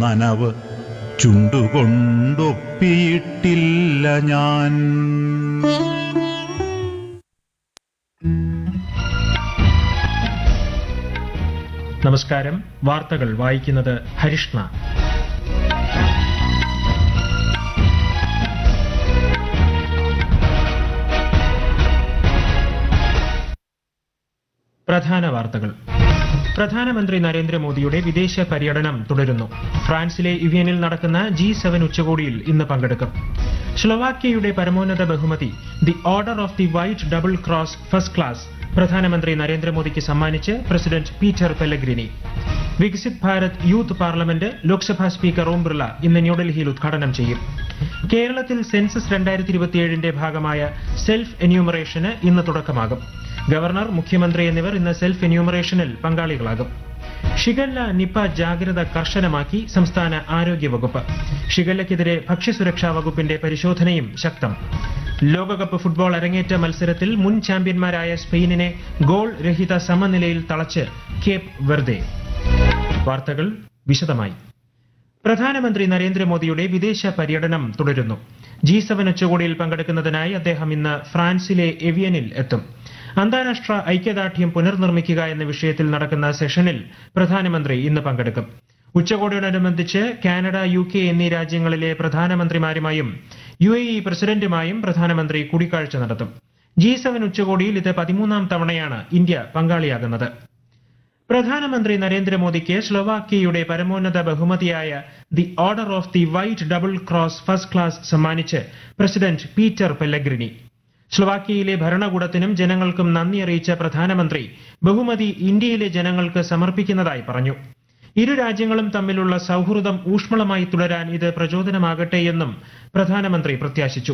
നനവ് ചുണ്ടുകൊണ്ടൊപ്പിയിട്ടില്ല ഞാൻ നമസ്കാരം വാർത്തകൾ വായിക്കുന്നത് ഹരിഷ്ണ പ്രധാന വാർത്തകൾ പ്രധാനമന്ത്രി നരേന്ദ്രമോദിയുടെ വിദേശ പര്യടനം തുടരുന്നു ഫ്രാൻസിലെ ഇവിയനിൽ നടക്കുന്ന ജി സെവൻ ഉച്ചകോടിയിൽ ഇന്ന് പങ്കെടുക്കും സ്ലൊവാക്യയുടെ പരമോന്നത ബഹുമതി the order of the white double cross first class പ്രധാനമന്ത്രി നരേന്ദ്രമോദിക്ക് സമ്മാനിച്ച് president Peter Pellegrini Viksit Bharat youth parliament Lok Sabha speaker Om Birla ഇന്ന് ന്യൂഡൽഹിയിൽ ഉദ്ഘാടനം ചെയ്യും കേരളത്തിൽ സെൻസസ് രണ്ടായിരത്തി ഇരുപത്തിയേഴിന്റെ ഭാഗമായ സെൽഫ് എന്യൂമറേഷന് ഇന്ന് തുടക്കമാകും ഗവർണർ മുഖ്യമന്ത്രി എന്നിവർ ഇന്ന് സെൽഫ് എന്യൂമറേഷനിൽ പങ്കാളികളാകും ഷിഗല്ല നിപ ജാഗ്രത കർശനമാക്കി സംസ്ഥാന ആരോഗ്യവകുപ്പ് ഷിഗല്ലയ്ക്കെതിരെ ഭക്ഷ്യസുരക്ഷാ വകുപ്പിന്റെ പരിശോധനയും ശക്തം ലോകകപ്പ് ഫുട്ബോൾ അരങ്ങേറ്റ മത്സരത്തിൽ മുൻ ചാമ്പ്യന്മാരായ സ്പെയിനിനെ ഗോൾ രഹിത സമനിലയിൽ തളച്ച് കേപ്പ് വെർദെ വാർത്തകൾ വിശദമായി പ്രധാനമന്ത്രി നരേന്ദ്രമോദിയുടെ വിദേശ പര്യടനം തുടരുന്നു ജി സെവൻ ഉച്ചകോടിയിൽ പങ്കെടുക്കുന്നതിനായി അദ്ദേഹം ഇന്ന് ഫ്രാൻസിലെ എവിയനിൽ എത്തും അന്താരാഷ്ട്ര ഐക്യദാർഢ്യം പുനർനിർമ്മിക്കുക എന്ന വിഷയത്തിൽ നടക്കുന്ന സെഷനിൽ പ്രധാനമന്ത്രി ഇന്ന് പങ്കെടുക്കും ഉച്ചകോടിയോടനുബന്ധിച്ച് കാനഡ യു കെ എന്നീ രാജ്യങ്ങളിലെ പ്രധാനമന്ത്രിമാരുമായും യു എ ഇ പ്രസിഡന്റുമായും പ്രധാനമന്ത്രി കൂടിക്കാഴ്ച നടത്തും ജി സെവൻ ഉച്ചകോടിയിൽ ഇത് പതിമൂന്നാം തവണയാണ് ഇന്ത്യ പങ്കാളിയാകുന്നത് പ്രധാനമന്ത്രി നരേന്ദ്രമോദിക്ക് സ്ലൊവാക്യയുടെ പരമോന്നത ബഹുമതിയായ the order of the white double cross first class സമ്മാനിച്ച് പ്രസിഡന്റ് പീറ്റർ പെല്ലഗ്രിനി സ്ലൊവാക്യയിലെ ഭരണകൂടത്തിനും ജനങ്ങൾക്കും നന്ദി അറിയിച്ച പ്രധാനമന്ത്രി ബഹുമതി ഇന്ത്യയിലെ ജനങ്ങൾക്ക് സമർപ്പിക്കുന്നതായി പറഞ്ഞു ഇരു രാജ്യങ്ങളും തമ്മിലുള്ള സൗഹൃദം ഊഷ്മളമായി തുടരാൻ ഇത് പ്രചോദനമാകട്ടെയെന്നും പ്രധാനമന്ത്രി പ്രത്യാശിച്ചു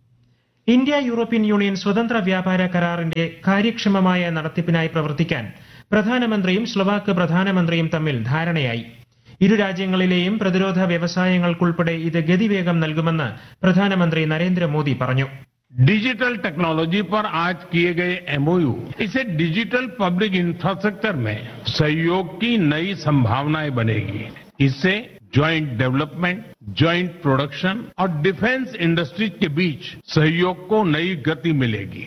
ഇന്ത്യ യൂറോപ്യൻ യൂണിയൻ സ്വതന്ത്ര വ്യാപാര കരാറിന്റെ കാര്യക്ഷമമായ നടത്തിപ്പിനായി പ്രവർത്തിക്കാൻ പ്രധാനമന്ത്രിയും സ്ലൊവാക്ക് പ്രധാനമന്ത്രിയും തമ്മിൽ ധാരണയായി ഇരു രാജ്യങ്ങളിലെയും പ്രതിരോധ വ്യവസായങ്ങൾക്കുൾപ്പെടെ ഇത് ഗതിവേഗം നൽകുമെന്ന് പ്രധാനമന്ത്രി നരേന്ദ്രമോദി പറഞ്ഞു डिजिटल टेक्नोलॉजी पर आज किए गए एमओयू इसे डिजिटल पब्लिक इंफ्रास्ट्रक्चर में सहयोग की नई संभावनाएं बनेगी इससे ज्वाइंट डेवलपमेंट ज्वाइंट प्रोडक्शन और डिफेंस इंडस्ट्रीज के बीच सहयोग को नई गति मिलेगी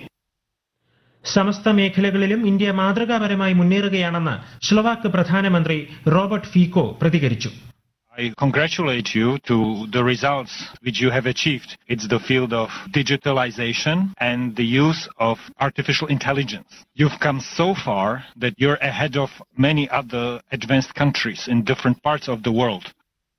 സമസ്ത മേഖലകളിലും ഇന്ത്യ മാതൃകാപരമായി മുന്നേറുകയാണെന്ന് സ്ലൊവാക്ക് പ്രധാനമന്ത്രി റോബർട്ട് ഫീക്കോ പ്രതികരിച്ചു I congratulate you to the results which you have achieved. It's the field of digitalization and the use of artificial intelligence. You've come so far that you're ahead of many other advanced countries in different parts of the world.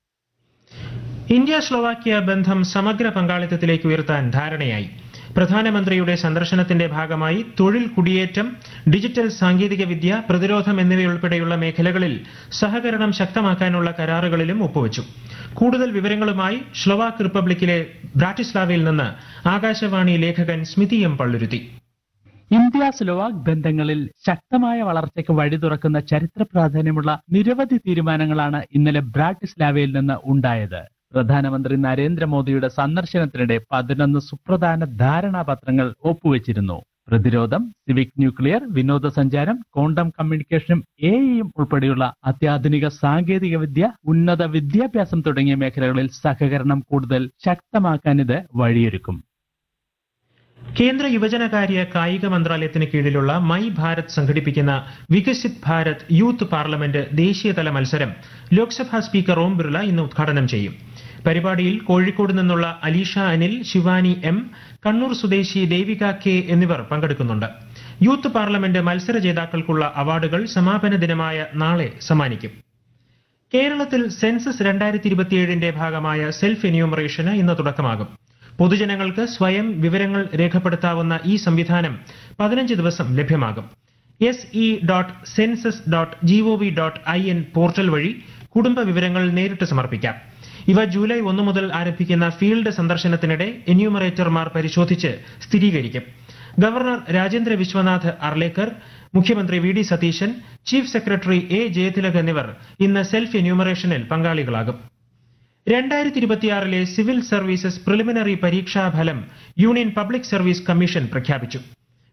India Slovakia ബന്ധം സമഗ്ര പങ്കാളിത്തത്തിലേക്ക് ഉയർത്താൻ ധാരണയായി പ്രധാനമന്ത്രിയുടെ സന്ദർശനത്തിന്റെ ഭാഗമായി തൊഴിൽ കുടിയേറ്റം digital സാങ്കേതിക വിദ്യ പ്രതിരോധം എന്നിവയുൾപ്പെടെയുള്ള മേഖലകളിൽ സഹകരണം ശക്തമാക്കാനുള്ള കരാറുകളിലും ഒപ്പുവച്ചു കൂടുതൽ വിവരങ്ങളുമായി സ്ലൊവാക്ക് റിപ്പബ്ലിക്കിലെ ബ്രാറ്റിസ്ലാവയിൽ നിന്ന് ആകാശവാണി ലേഖകൻ Smithi M Palluruthy India Slovak ബന്ധങ്ങളിൽ ശക്തമായ വളർച്ചയ്ക്ക് വഴി തുറക്കുന്ന ചരിത്ര പ്രാധാന്യമുള്ള നിരവധി തീരുമാനങ്ങളാണ് ഇന്നലെ ബ്രാട്ടിസ്ലാവയിൽ നിന്ന് ഉണ്ടായത് പ്രധാനമന്ത്രി നരേന്ദ്രമോദിയുടെ സന്ദർശനത്തിനിടെ പതിനൊന്ന് സുപ്രധാന ധാരണാപത്രങ്ങൾ ഒപ്പുവെച്ചിരുന്നു പ്രതിരോധം സിവിക് ന്യൂക്ലിയർ വിനോദസഞ്ചാരം ക്വാണ്ടം കമ്മ്യൂണിക്കേഷനും എയും ഉൾപ്പെടെയുള്ള അത്യാധുനിക സാങ്കേതിക വിദ്യ ഉന്നത വിദ്യാഭ്യാസം തുടങ്ങിയ മേഖലകളിൽ സഹകരണം കൂടുതൽ ശക്തമാക്കാൻ ഇത് വഴിയൊരുക്കും കേന്ദ്ര യുവജനകാര്യ കായിക മന്ത്രാലയത്തിന് കീഴിലുള്ള മൈ ഭാരത് സംഘടിപ്പിക്കുന്ന വികസിത് ഭാരത് യൂത്ത് പാർലമെന്റ് ദേശീയതല മത്സരം ലോക്സഭാ സ്പീക്കർ ഓം ബിർള ഇന്ന് ഉദ്ഘാടനം ചെയ്യും പരിപാടിയിൽ കോഴിക്കോട് നിന്നുള്ള അലീഷ അനിൽ ശിവാനി എം കണ്ണൂർ സ്വദേശി ദേവിക കെ എന്നിവർ പങ്കെടുക്കുന്നുണ്ട് യൂത്ത് പാർലമെന്റ് മത്സര ജേതാക്കൾക്കുള്ള അവാർഡുകൾ സമാപന ദിനമായ നാളെ സമ്മാനിക്കും കേരളത്തിൽ സെൻസസ് രണ്ടായിരത്തി ഇരുപത്തിയേഴിന്റെ ഭാഗമായ സെൽഫ് എന്യൂമറേഷന് ഇന്ന് തുടക്കമാകും പൊതുജനങ്ങൾക്ക് സ്വയം വിവരങ്ങൾ രേഖപ്പെടുത്താവുന്ന ഈ സംവിധാനം പതിനഞ്ച് ദിവസം ലഭ്യമാകും S E dot census dot G O V dot I N portal വഴി കുടുംബ വിവരങ്ങൾ നേരിട്ട് സമർപ്പിക്കാം ഇവ ജൂലൈ ഒന്ന് മുതൽ ആരംഭിക്കുന്ന ഫീൽഡ് സന്ദർശനത്തിനിടെ എന്യൂമറേറ്റർമാർ പരിശോധിച്ച് സ്ഥിരീകരിക്കും ഗവർണർ രാജേന്ദ്ര വിശ്വനാഥ് അർലേക്കർ മുഖ്യമന്ത്രി V D Satheesan chief secretary A Jayathilak എന്നിവർ ഇന്ന് സെൽഫ് എന്യൂമറേഷനിൽ പങ്കാളികളാകും രണ്ടായിരത്തി ഇരുപത്തിയാറിലെ സിവിൽ സർവീസസ് പ്രിലിമിനറി പരീക്ഷാ ഫലം യൂണിയൻ പബ്ലിക് സർവീസ് കമ്മീഷൻ പ്രഖ്യാപിച്ചു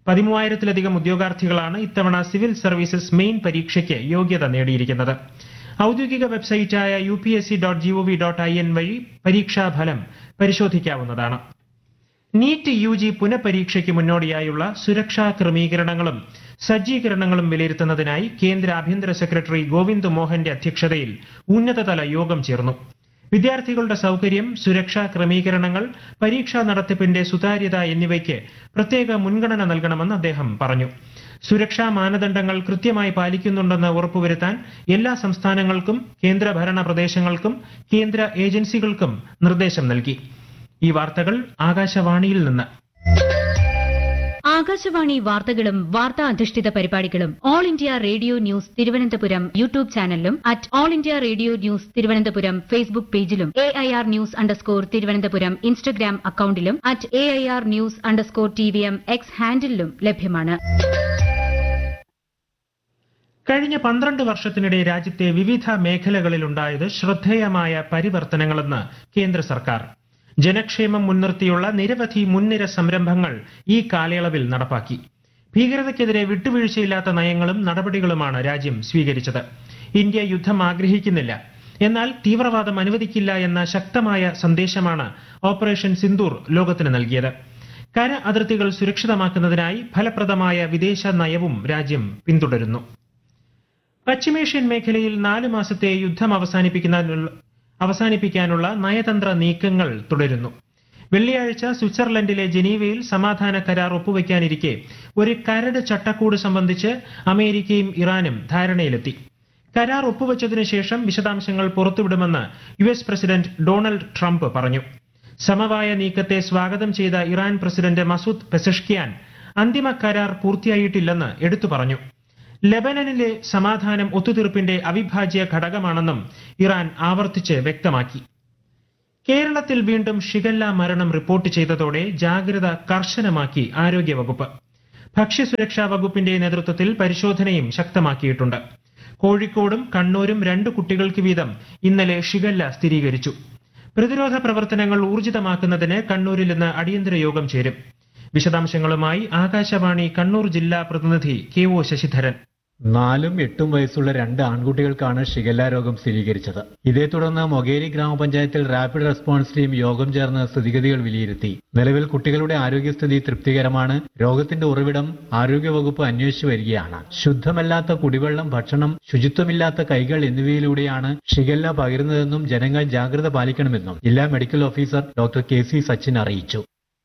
പതിമൂവായിരത്തിലധികം ഉദ്യോഗാർത്ഥികളാണ് ഇത്തവണ സിവിൽ സർവീസസ് മെയിൻ പരീക്ഷയ്ക്ക് യോഗ്യത നേടിയിരിക്കുന്നത് ഔദ്യോഗിക വെബ്സൈറ്റായ U P S C dot G O V dot I N വഴി പരീക്ഷാഫലം പരിശോധിക്കാവുന്നതാണ് നീറ്റ് യു ജി പുനഃപരീക്ഷയ്ക്ക് മുന്നോടിയായുള്ള സുരക്ഷാ ക്രമീകരണങ്ങളും സജ്ജീകരണങ്ങളും വിലയിരുത്തുന്നതിനായി കേന്ദ്ര ആഭ്യന്തര സെക്രട്ടറി ഗോവിന്ദ് മോഹന്റെ അധ്യക്ഷതയിൽ ഉന്നതതല യോഗം ചേർന്നു വിദ്യാർത്ഥികളുടെ സൗകര്യം സുരക്ഷാ ക്രമീകരണങ്ങൾ പരീക്ഷാ നടത്തിപ്പിന്റെ സുതാര്യത എന്നിവയ്ക്ക് പ്രത്യേക മുൻഗണന നൽകണമെന്ന് അദ്ദേഹം പറഞ്ഞു സുരക്ഷാ മാനദണ്ഡങ്ങൾ കൃത്യമായി പാലിക്കുന്നുണ്ടെന്ന് ഉറപ്പുവരുത്താൻ എല്ലാ സംസ്ഥാനങ്ങൾക്കും കേന്ദ്രഭരണ പ്രദേശങ്ങൾക്കും കേന്ദ്ര ഏജൻസികൾക്കും നിർദ്ദേശം നൽകി ഈ വാർത്തകൾ ആകാശവാണിയിൽ നിന്ന് ആകാശവാണി വാർത്തകളും വാർത്താ അധിഷ്ഠിത പരിപാടികളും all India radio news Thiruvananthapuram YouTube ചാനലിലും at all India radio news Thiruvananthapuram Facebook പേജിലും A I R news underscore Thiruvananthapuram Instagram അക്കൌണ്ടിലും at A I R news underscore T V M X ഹാൻഡിലും ലഭ്യമാണ് കഴിഞ്ഞ പന്ത്രണ്ട് വർഷത്തിനിടെ രാജ്യത്തെ വിവിധ മേഖലകളിലുണ്ടായത് ശ്രദ്ധേയമായ പരിവർത്തനങ്ങളെന്ന് കേന്ദ്ര സർക്കാർ ജനക്ഷേമം മുൻനിർത്തിയുള്ള നിരവധി മുൻനിര സംരംഭങ്ങൾ ഈ കാലയളവിൽ നടപ്പാക്കി ഭീകരതയ്ക്കെതിരെ വിട്ടുവീഴ്ചയില്ലാത്ത നയങ്ങളും നടപടികളുമാണ് രാജ്യം സ്വീകരിച്ചത് ഇന്ത്യ യുദ്ധം ആഗ്രഹിക്കുന്നില്ല എന്നാൽ തീവ്രവാദം അനുവദിക്കില്ല എന്ന ശക്തമായ സന്ദേശമാണ് ഓപ്പറേഷൻ സിന്ദൂർ ലോകത്തിന് നൽകിയത് കര അതിർത്തികൾ സുരക്ഷിതമാക്കുന്നതിനായി ഫലപ്രദമായ വിദേശ നയവും രാജ്യം പിന്തുടരുന്നു പശ്ചിമേഷ്യൻ മേഖലയിൽ നാല് മാസത്തെ യുദ്ധം അവസാനിപ്പിക്കുന്നതിനുള്ള അവസാനിപ്പിക്കാനുള്ള നയതന്ത്ര നീക്കങ്ങൾ തുടരുന്നു വെള്ളിയാഴ്ച സ്വിറ്റ്സർലൻഡിലെ ജനീവയിൽ സമാധാന കരാർ ഒപ്പുവെക്കാനിരിക്കെ ഒരു കരട് ചട്ടക്കൂട് സംബന്ധിച്ച് അമേരിക്കയും ഇറാനും ധാരണയിലെത്തി കരാർ ഒപ്പുവെച്ചതിനു ശേഷം വിശദാംശങ്ങൾ പുറത്തുവിടുമെന്ന് U S president Donald Trump പറഞ്ഞു സമവായ നീക്കത്തെ സ്വാഗതം ചെയ്ത ഇറാൻ പ്രസിഡന്റ് മസൂദ് പെസഷ്കിയാൻ അന്തിമ കരാർ പൂർത്തിയായിട്ടില്ലെന്ന് എടുത്തു പറഞ്ഞു ലെബനനിലെ സമാധാനം ഒത്തുതീർപ്പിന്റെ അവിഭാജ്യ ഘടകമാണെന്നും ഇറാൻ ആവർത്തിച്ച് വ്യക്തമാക്കി കേരളത്തിൽ വീണ്ടും ഷിഗല്ല മരണം റിപ്പോർട്ട് ചെയ്തതോടെ ജാഗ്രത കർശനമാക്കി ആരോഗ്യവകുപ്പ് ഭക്ഷ്യസുരക്ഷാ വകുപ്പിന്റെ നേതൃത്വത്തിൽ പരിശോധനയും ശക്തമാക്കിയിട്ടുണ്ട് കോഴിക്കോടും കണ്ണൂരും രണ്ട് കുട്ടികൾക്ക് വീതം ഇന്നലെ ഷിഗല്ല സ്ഥിരീകരിച്ചു പ്രതിരോധ പ്രവർത്തനങ്ങൾ ഊർജിതമാക്കുന്നതിന് കണ്ണൂരിൽ ഇന്ന് അടിയന്തര യോഗം ചേരും വിശദാംശങ്ങളുമായി ആകാശവാണി കണ്ണൂർ ജില്ലാ പ്രതിനിധി കെ ഒ ശശിധരൻ നാലും എട്ടും വയസ്സുള്ള രണ്ട് ആൺകുട്ടികൾക്കാണ് ഷിഗല്ല രോഗം സ്ഥിരീകരിച്ചത് ഇതേ തുടർന്ന് മൊകേരി ഗ്രാമപഞ്ചായത്തിൽ റാപ്പിഡ് റെസ്പോൺസ് ടീം യോഗം ചേർന്ന് സ്ഥിതിഗതികൾ വിലയിരുത്തി നിലവിൽ കുട്ടികളുടെ ആരോഗ്യസ്ഥിതി തൃപ്തികരമാണ് രോഗത്തിന്റെ ഉറവിടം ആരോഗ്യവകുപ്പ് അന്വേഷിച്ചു വരികയാണ് ശുദ്ധമല്ലാത്ത കുടിവെള്ളം ഭക്ഷണം ശുചിത്വമില്ലാത്ത കൈകൾ എന്നിവയിലൂടെയാണ് ഷിഗല്ല പകരുന്നതെന്നും ജനങ്ങൾ ജാഗ്രത പാലിക്കണമെന്നും ജില്ലാ medical officer doctor K C Sachin അറിയിച്ചു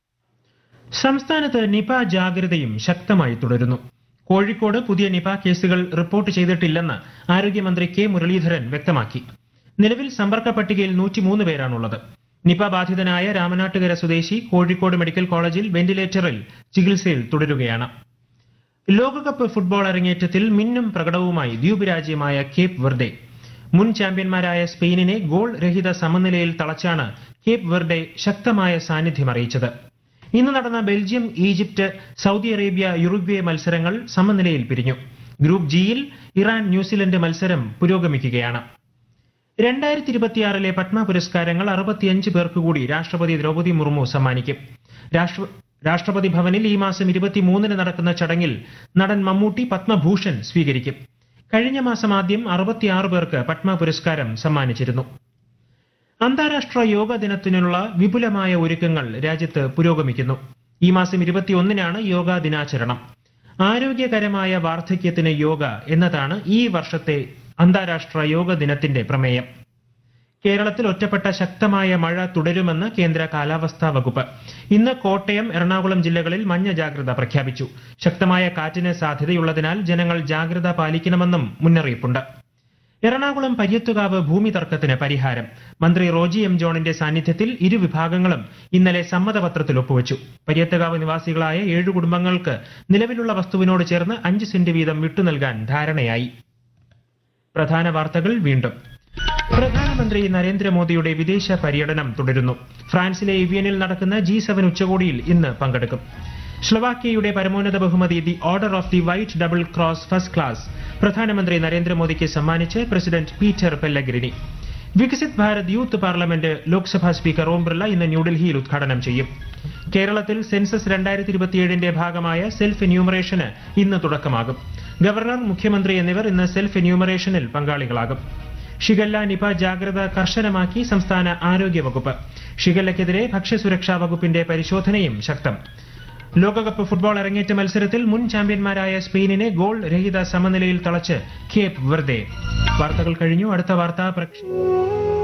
സംസ്ഥാനത്ത് നിപ ജാഗ്രതയും ശക്തമായി തുടരുന്നു കോഴിക്കോട് പുതിയ നിപ കേസുകൾ റിപ്പോർട്ട് ചെയ്തിട്ടില്ലെന്ന് ആരോഗ്യമന്ത്രി കെ മുരളീധരൻ വ്യക്തമാക്കി നിലവിൽ സമ്പർക്ക പട്ടികയിൽ നൂറ്റിമൂന്ന് പേരാണുള്ളത് നിപ ബാധിതനായ രാമനാട്ടുകര സ്വദേശി കോഴിക്കോട് മെഡിക്കൽ കോളേജിൽ വെന്റിലേറ്ററിൽ ചികിത്സയിൽ തുടരുകയാണ് ലോകകപ്പ് ഫുട്ബോൾ അരങ്ങേറ്റത്തിൽ മിന്നും പ്രകടവുമായി ദ്വീപ് രാജ്യമായ കേപ്പ് വെർഡെ മുൻ ചാമ്പ്യന്മാരായ സ്പെയിനിനെ ഗോൾ രഹിത സമനിലയിൽ തളച്ചാണ് കേപ്പ് വെർഡെ ശക്തമായ സാന്നിധ്യം അറിയിച്ചത് ഇന്ന് നടന്ന Belgium Egypt Saudi Arabia Uruguay മത്സരങ്ങൾ സമനിലയിൽ പിരിഞ്ഞു ഗ്രൂപ്പ് ജിയിൽ ഇറാൻ ന്യൂസിലൻഡ് മത്സരം പുരോഗമിക്കുകയാണ് രണ്ടായിരത്തി ഇരുപത്തിയാറിലെ പത്മ പുരസ്കാരങ്ങൾ അറുപത്തിയഞ്ച് പേർക്ക് കൂടി രാഷ്ട്രപതി ദ്രൗപദി മുർമു സമ്മാനിക്കും രാഷ്ട്ര രാഷ്ട്രപതി ഭവനിൽ ഈ മാസം ഇരുപത്തിമൂന്നിന് നടക്കുന്ന ചടങ്ങിൽ നടൻ മമ്മൂട്ടി പത്മഭൂഷൺ സ്വീകരിക്കും കഴിഞ്ഞ മാസം ആദ്യം അറുപത്തിയാറ് പേർക്ക് പത്മ പുരസ്കാരം സമ്മാനിച്ചിരുന്നു അന്താരാഷ്ട്ര യോഗ ദിനത്തിനുള്ള വിപുലമായ ഒരുക്കങ്ങൾ രാജ്യത്ത് പുരോഗമിക്കുന്നു ഈ മാസം ഇരുപത്തിയൊന്നിനാണ് യോഗാ ദിനാചരണം ആരോഗ്യകരമായ വാർദ്ധക്യത്തിന് യോഗ എന്നതാണ് ഈ വർഷത്തെ അന്താരാഷ്ട്ര യോഗ ദിനത്തിന്റെ പ്രമേയം കേരളത്തിൽ ഒറ്റപ്പെട്ട ശക്തമായ മഴ തുടരുമെന്ന് കേന്ദ്ര കാലാവസ്ഥാ വകുപ്പ് ഇന്ന് കോട്ടയം എറണാകുളം ജില്ലകളിൽ മഞ്ഞ ജാഗ്രത പ്രഖ്യാപിച്ചു ശക്തമായ കാറ്റിന് സാധ്യതയുള്ളതിനാൽ ജനങ്ങൾ ജാഗ്രത പാലിക്കണമെന്നും മുന്നറിയിപ്പുണ്ട് എറണാകുളം പര്യത്തുകാവ് ഭൂമി തർക്കത്തിന് പരിഹാരം മന്ത്രി റോജി എം ജോണിന്റെ സാന്നിധ്യത്തിൽ ഇരു വിഭാഗങ്ങളും ഇന്നലെ സമ്മതപത്രത്തിൽ ഒപ്പുവെച്ചു പര്യത്തുകാവ് നിവാസികളായ ഏഴു കുടുംബങ്ങൾക്ക് നിലവിലുള്ള വസ്തുവിനോട് ചേർന്ന് അഞ്ച് സെന്റ് വീതം വിട്ടു നൽകാൻ ധാരണയായി പ്രധാന വാർത്തകൾ വീണ്ടും പ്രധാനമന്ത്രി നരേന്ദ്രമോദിയുടെ വിദേശ പര്യടനം തുടരുന്നു ഫ്രാൻസിലെ ഇവിയനിൽ നടക്കുന്ന ജി സെവൻ ഉച്ചകോടിയിൽ ഇന്ന് പങ്കെടുക്കും സ്ലൊവാക്യയുടെ പരമോന്നത ബഹുമതി the order of the white double cross first class പ്രധാനമന്ത്രി നരേന്ദ്രമോദിക്ക് സമ്മാനിച്ച് president Peter Pellegrini Viksit Bharat youth parliament Lok Sabha speaker Om Birla ഇന്ന് ന്യൂഡൽഹിയിൽ ഉദ്ഘാടനം ചെയ്യും കേരളത്തിൽ സെൻസസ് രണ്ടായിരത്തി ഇരുപത്തിയേഴിന്റെ ഭാഗമായ സെൽഫ് എന്യൂമറേഷന് ഇന്ന് തുടക്കമാകും ഗവർണർ മുഖ്യമന്ത്രി എന്നിവർ ഇന്ന് സെൽഫ് എന്യൂമറേഷനിൽ പങ്കാളികളാകും ഷിഗല്ല നിപ ജാഗ്രത കർശനമാക്കി സംസ്ഥാന ആരോഗ്യ വകുപ്പ് ഷിഗല്ലയ്ക്കെതിരെ ഭക്ഷ്യസുരക്ഷാ വകുപ്പിന്റെ പരിശോധനയും ശക്തം ലോകകപ്പ് ഫുട്ബോൾ അരങ്ങേറ്റ മത്സരത്തിൽ മുൻ ചാമ്പ്യന്മാരായ സ്പെയിനിനെ ഗോൾ രഹിത സമനിലയിൽ തളച്ച് കേപ്പ് വെർദെ വാർത്തകൾ കഴിഞ്ഞു അടുത്ത വാർത്താ പ്രക്ഷേപണം